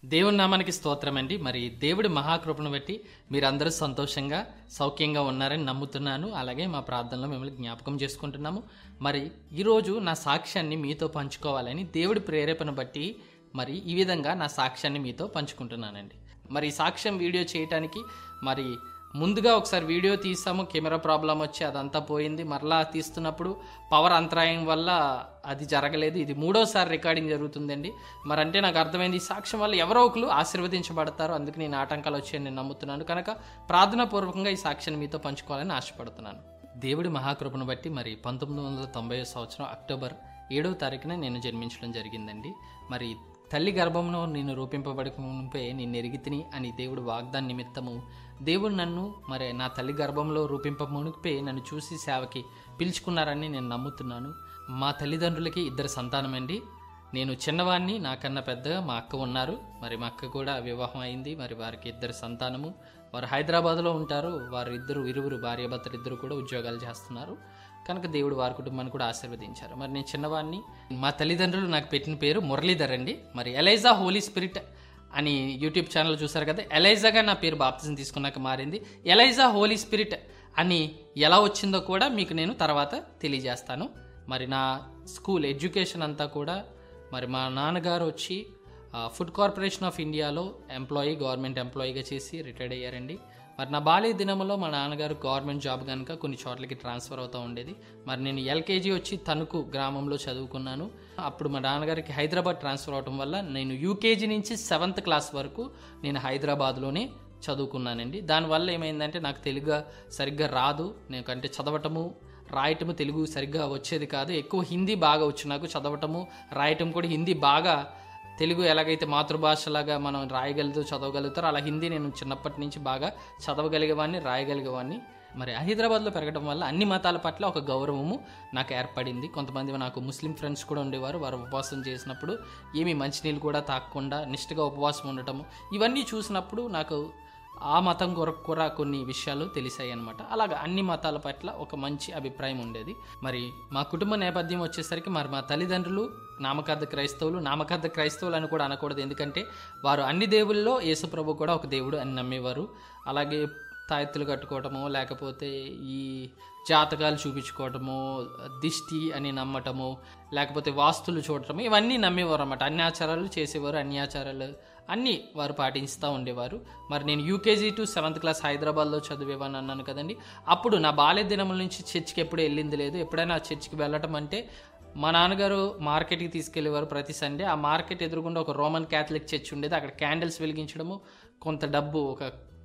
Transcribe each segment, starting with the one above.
దేవుని నామానికి స్తోత్రం అండి మరి దేవుడి మహాకృపను బట్టి మీరందరూ సంతోషంగా సౌఖ్యంగా ఉన్నారని నమ్ముతున్నాను అలాగే మా ప్రార్థనలో మిమ్మల్ని జ్ఞాపకం చేసుకుంటున్నాము మరి ఈరోజు నా సాక్ష్యాన్ని మీతో పంచుకోవాలని దేవుడి ప్రేరేపణ బట్టి మరి ఈ విధంగా నా సాక్ష్యాన్ని మీతో పంచుకుంటున్నానండి మరి ఈ సాక్ష్యం వీడియో చేయటానికి మరి ముందుగా ఒకసారి వీడియో తీసాము కెమెరా ప్రాబ్లం వచ్చి అదంతా పోయింది మరలా తీస్తున్నప్పుడు పవర్ అంతరాయం వల్ల అది జరగలేదు ఇది మూడోసారి రికార్డింగ్ జరుగుతుందండి మరి అంటే నాకు అర్థమైంది ఈ సాక్ష్యం వల్ల ఎవరో ఒకరు ఆశీర్వదించబడతారు అందుకు నేను ఆటంకాలు వచ్చాయని నేను నమ్ముతున్నాను కనుక ప్రార్థనాపూర్వకంగా ఈ సాక్ష్యాన్ని మీతో పంచుకోవాలని ఆశపడుతున్నాను దేవుడి మహాకృపను బట్టి మరి పంతొమ్మిది వందల తొంభై సంవత్సరం అక్టోబర్ ఏడవ తారీఖున నేను జన్మించడం జరిగిందండి మరి తల్లి గర్భంలో నేను రూపింపబడక మునిపే నేను ఎరిగితిని అని దేవుడు వాగ్దాన నిమిత్తము దేవుడు నన్ను మరి నా తల్లి గర్భంలో రూపింప మునిపే నన్ను చూసి సేవకి పిలుచుకున్నారని నేను నమ్ముతున్నాను మా తల్లిదండ్రులకి ఇద్దరు సంతానమండి నేను చిన్నవాడిని నాకన్నా పెద్దగా మా అక్క ఉన్నారు మరి మా అక్క కూడా వివాహం అయింది మరి వారికి ఇద్దరు సంతానము వారు హైదరాబాద్లో ఉంటారు వారు ఇద్దరు ఇరువురు భార్యాభర్తలు ఇద్దరు కూడా ఉద్యోగాలు చేస్తున్నారు కనుక దేవుడు వారి కుటుంబాన్ని కూడా ఆశీర్వదించారు మరి నేను చిన్నవాడిని మా తల్లిదండ్రులు నాకు పెట్టిన పేరు మురళీధర్ అండి మరి ఎలైజా హోలీ స్పిరిట్ అని యూట్యూబ్ ఛానల్ చూసారు కదా ఎలైజాగా నా పేరు బాప్తిజం తీసుకున్నాక మారింది ఎలైజా హోలీ స్పిరిట్ అని ఎలా వచ్చిందో కూడా మీకు నేను తర్వాత తెలియజేస్తాను మరి నా స్కూల్ ఎడ్యుకేషన్ అంతా కూడా మరి మా నాన్నగారు వచ్చి ఆ, ఫుడ్ కార్పొరేషన్ ఆఫ్ ఇండియాలో ఎంప్లాయీ గవర్నమెంట్ ఎంప్లాయీగా చేసి రిటైర్డ్ అయ్యారండి మరి నా బాల్య దినంలో మా నాన్నగారు గవర్నమెంట్ జాబ్ కనుక కొన్ని చోట్లకి ట్రాన్స్ఫర్ అవుతూ ఉండేది మరి నేను ఎల్కేజీ వచ్చి తణుకు గ్రామంలో చదువుకున్నాను అప్పుడు మా నాన్నగారికి హైదరాబాద్ ట్రాన్స్ఫర్ అవడం వల్ల నేను యూకేజీ నుంచి సెవెంత్ క్లాస్ వరకు నేను హైదరాబాద్లోనే చదువుకున్నానండి దానివల్ల ఏమైందంటే నాకు తెలుగు సరిగ్గా రాదు నేను అంటే చదవటము రాయటము తెలుగు సరిగ్గా వచ్చేది కాదు ఎక్కువ హిందీ బాగా వచ్చు నాకు చదవటము రాయటం కూడా హిందీ బాగా తెలుగు ఎలాగైతే మాతృభాషలాగా మనం రాయగలుగుతూ చదవగలుగుతారో అలా హిందీ నేను చిన్నప్పటి నుంచి బాగా చదవగలిగేవాడిని రాయగలిగేవాడిని మరి హైదరాబాద్లో పెరగడం వల్ల అన్ని మతాల పట్ల ఒక గౌరవము నాకు ఏర్పడింది కొంతమంది నాకు ముస్లిం ఫ్రెండ్స్ కూడా ఉండేవారు వారు ఉపవాసం చేసినప్పుడు ఏమీ మంచినీళ్ళు కూడా తాగకుండా నిష్ఠగా ఉపవాసం ఉండటము ఇవన్నీ చూసినప్పుడు నాకు ఆ మతం కొరకు కూడా కొన్ని విషయాలు తెలిసాయి అనమాట అలాగా అన్ని మతాల పట్ల ఒక మంచి అభిప్రాయం ఉండేది మరి మా కుటుంబ నేపథ్యం వచ్చేసరికి మరి మా తల్లిదండ్రులు నామకార్థ క్రైస్తవులు నామకార్థ క్రైస్తవులు అని కూడా అనకూడదు ఎందుకంటే వారు అన్ని దేవుల్లో యేసుప్రభు కూడా ఒక దేవుడు అని నమ్మేవారు అలాగే తాయెత్తులు కట్టుకోవటము లేకపోతే ఈ జాతకాలు చూపించుకోవటము దిష్టి అని నమ్మటము లేకపోతే వాస్తులు చూడటము ఇవన్నీ నమ్మేవారు అన్నమాట అన్ని ఆచారాలు చేసేవారు అన్ని ఆచారాలు అన్నీ వారు పాటిస్తూ ఉండేవారు మరి నేను యూకేజీ టు సెవెంత్ క్లాస్ హైదరాబాద్లో చదివేవాని అన్నాను కదండి అప్పుడు నా బాల్య దినముల నుంచి చర్చికి ఎప్పుడు వెళ్ళింది లేదు ఎప్పుడైనా ఆ చర్చికి వెళ్ళటం అంటే మా నాన్నగారు మార్కెట్కి తీసుకెళ్లేవారు ప్రతి సండే ఆ మార్కెట్ ఎదురుగుండా ఒక రోమన్ క్యాథలిక్ చర్చ్ ఉండేది అక్కడ క్యాండిల్స్ వెలిగించడము కొంత డబ్బు ఒక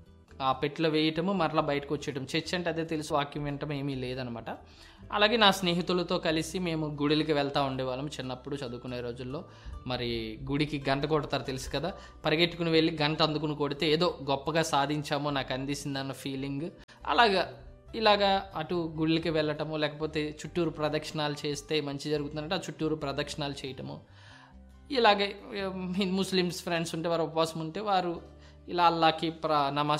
ఆ పెట్టులో వేయటము మరలా బయటకు వచ్చేయటం చర్చ్ అంటే అదే తెలుసు వాక్యం వినటం ఏమీ లేదనమాట అలాగే నా స్నేహితులతో కలిసి మేము గుడిలకి వెళ్తూ ఉండేవాళ్ళం చిన్నప్పుడు చదువుకునే రోజుల్లో మరి గుడికి గంట కొడతారు తెలుసు కదా పరిగెట్టుకుని వెళ్ళి గంట అందుకుని కొడితే ఏదో గొప్పగా సాధించామో నాకు అందిసిందన్న ఫీలింగ్ అలాగా ఇలాగా అటు గుళ్ళకి వెళ్ళటము లేకపోతే చుట్టూరు ప్రదక్షిణాలు చేస్తే మంచి జరుగుతుందంటే ఆ చుట్టూరు ప్రదక్షిణాలు చేయటము ఇలాగే ఉమ్, ముస్లిమ్స్ ఫ్రెండ్స్ ఉంటే వారు ఉపవాసం ఉంటే వారు ఇలా అల్లాకి ప్ర నమాజ్